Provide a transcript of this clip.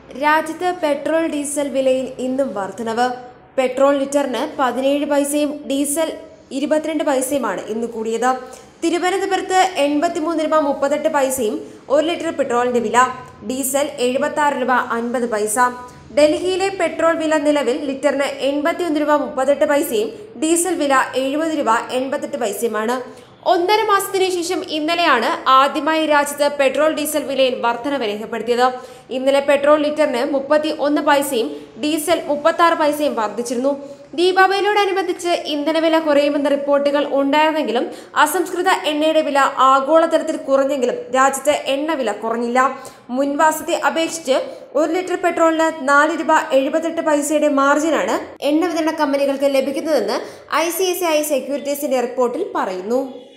രാജ്യത്ത് petrol diesel വിലയിൽ ഇന്നും വർധനവ് പെട്രോൾ ലിറ്ററിന് പതിനേഴ് പൈസയും ഡീസൽ ഇരുപത്തിരണ്ട് പൈസയുമാണ് ഇന്ന് കൂടിയത് തിരുവനന്തപുരത്ത് എൺപത്തിമൂന്ന് രൂപ മുപ്പത്തെട്ട് പൈസയും ഒരു ലിറ്റർ പെട്രോളിന്റെ വില ഡീസൽ എഴുപത്തി ആറ് രൂപ അൻപത് പൈസ ഡൽഹിയിലെ പെട്രോൾ വില നിലവിൽ ലിറ്ററിന് എൺപത്തിയൊന്ന് രൂപ മുപ്പത്തെട്ട് പൈസയും ഡീസൽ വില എഴുപത് രൂപ എൺപത്തെട്ട് പൈസയുമാണ് ഒന്നര മാസത്തിനു ശേഷം ഇന്നലെയാണ് ആദ്യമായി രാജ്യത്ത് പെട്രോൾ ഡീസൽ വിലയിൽ വർധനവ് രേഖപ്പെടുത്തിയത് ഇന്നലെ പെട്രോൾ ലിറ്ററിന് മുപ്പത്തി ഒന്ന് പൈസയും ഡീസൽ മുപ്പത്തി ആറ് പൈസയും വർദ്ധിച്ചിരുന്നു ദീപാവലിയോടനുബന്ധിച്ച് ഇന്ധനവില കുറയുമെന്ന റിപ്പോർട്ടുകൾ ഉണ്ടായിരുന്നെങ്കിലും അസംസ്കൃത എണ്ണയുടെ വില ആഗോളതലത്തിൽ കുറഞ്ഞെങ്കിലും രാജ്യത്ത് എണ്ണവില കുറഞ്ഞില്ല മുൻവാസത്തെ അപേക്ഷിച്ച് ഒരു ലിറ്റർ പെട്രോളിന് നാല് രൂപ എഴുപത്തെട്ട് പൈസയുടെ മാർജിനാണ് എണ്ണ വിതരണ കമ്പനികൾക്ക് ലഭിക്കുന്നതെന്ന് I C I C I സെക്യൂരിറ്റീസിന്റെ റിപ്പോർട്ടിൽ പറയുന്നു